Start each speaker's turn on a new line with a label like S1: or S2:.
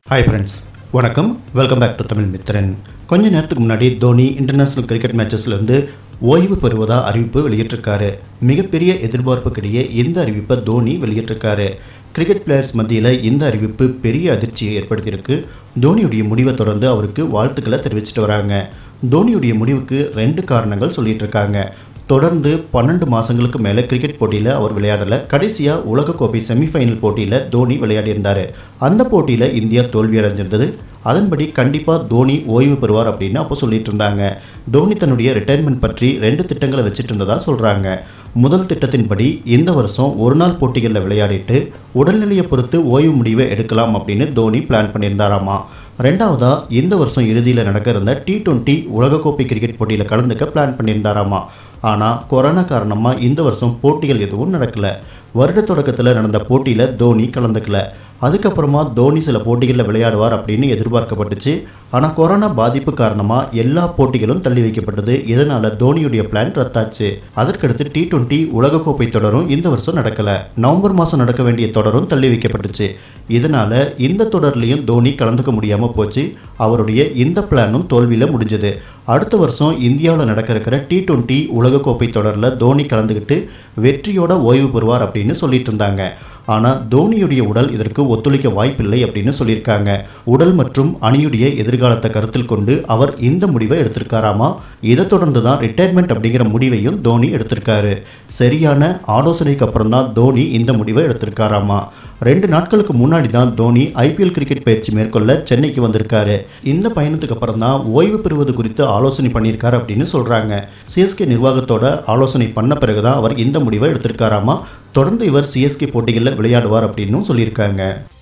S1: hi friends வணக்கம் welcome back to Tamil Mithran கொஞ்ச நேரத்துக்கு முன்னாடி தோனி இன்டர்நேஷ்னல் கிரிக்கெட் மேட்சஸ்லேருந்து ஓய்வு பெறுவதா அறிவிப்பு வெளியிட்டிருக்காரு மிகப்பெரிய எதிர்பார்ப்புக்கிடையே இந்த அறிவிப்பை தோனி வெளியிட்டிருக்காரு கிரிக்கெட் பிளேயர்ஸ் மத்தியில் இந்த அறிவிப்பு பெரிய அதிர்ச்சியை ஏற்படுத்தியிருக்கு தோனியுடைய முடிவை தொடர்ந்து அவருக்கு வாழ்த்துக்களை தெரிவிச்சிட்டு வராங்க தோனியுடைய முடிவுக்கு ரெண்டு காரணங்கள் சொல்லிட்டு இருக்காங்க தொடர்ந்து பன்னெண்டு மாதங்களுக்கு மேலே கிரிக்கெட் போட்டியில் அவர் விளையாடலை கடைசியாக உலகக்கோப்பை செமிஃபைனல் போட்டியில் தோனி விளையாடியிருந்தார் அந்த போட்டியில் இந்தியா தோல்வி அடைஞ்சிருந்தது அதன்படி கண்டிப்பாக தோனி ஓய்வு பெறுவார் அப்படின்னு அப்போ சொல்லிட்டு இருந்தாங்க தோனி தன்னுடைய ரிட்டையர்மெண்ட் பற்றி ரெண்டு திட்டங்களை வச்சுட்டு இருந்ததா சொல்கிறாங்க முதல் திட்டத்தின்படி இந்த வருஷம் ஒரு நாள் போட்டிகளில் விளையாடிட்டு உடல்நிலையை பொறுத்து ஓய்வு முடிவை எடுக்கலாம் அப்படின்னு தோனி பிளான் பண்ணியிருந்தாராமா ரெண்டாவதா இந்த வருஷம் இறுதியில் நடக்க இருந்த டி டுவெண்ட்டி உலகக்கோப்பை கிரிக்கெட் போட்டியில் கலந்துக்க பிளான் பண்ணியிருந்தாராமா ஆனால் கொரோனா காரணமாக இந்த வருஷம் போட்டிகள் எதுவும் நடக்கலை வருட தொடக்கத்தில் நடந்த போட்டியில் தோனி கலந்துக்கல அதுக்கப்புறமா தோனி சில போட்டிகளில் விளையாடுவார் அப்படின்னு எதிர்பார்க்கப்பட்டுச்சு ஆனால் கொரோனா பாதிப்பு காரணமாக எல்லா போட்டிகளும் தள்ளி வைக்கப்பட்டது இதனால் தோனியுடைய பிளான் ரத்தாச்சு அதற்கடுத்து டி டுவெண்ட்டி உலகக்கோப்பை தொடரும் இந்த வருஷம் நடக்கலை நவம்பர் மாதம் நடக்க வேண்டிய தொடரும் தள்ளி வைக்கப்பட்டுச்சு இதனால் இந்த தொடர்லையும் தோனி கலந்துக்க முடியாமல் போச்சு அவருடைய இந்த பிளானும் தோல்வியில் முடிஞ்சது அடுத்த வருஷம் இந்தியாவில் நடக்க இருக்கிற டி டுவெண்ட்டி உலகக்கோப்பை தொடரில் தோனி கலந்துக்கிட்டு வெற்றியோட ஓய்வு பெறுவார் அப்படின்னு சொல்லிட்டு இருந்தாங்க ஆனால் தோனியுடைய உடல் இதற்கு ஒத்துழைக்க வாய்ப்பில்லை அப்படின்னு சொல்லியிருக்காங்க உடல் மற்றும் அணியுடைய எதிர்காலத்தை கருத்தில் கொண்டு அவர் இந்த முடிவை எடுத்திருக்காராமா இதை தொடர்ந்து தான் ரிட்டையர்மெண்ட் அப்படிங்கிற முடிவையும் தோனி எடுத்திருக்காரு சரியான ஆலோசனைக்கு அப்புறம் தான் தோனி இந்த முடிவை எடுத்திருக்காராமா ரெண்டு நாட்களுக்கு முன்னாடி தான் தோனி ஐபிஎல் கிரிக்கெட் பயிற்சி மேற்கொள்ள சென்னைக்கு வந்திருக்காரு இந்த பயணத்துக்கு அப்புறம் தான் ஓய்வு பெறுவது குறித்து ஆலோசனை பண்ணியிருக்காரு அப்படின்னு சொல்கிறாங்க சிஎஸ்கே நிர்வாகத்தோட ஆலோசனை பண்ண பிறகு தான் அவர் இந்த முடிவை எடுத்திருக்காராமா தொடர்ந்து இவர் சிஎஸ்கே போட்டிகளில் விளையாடுவார் அப்படின்னும் சொல்லியிருக்காங்க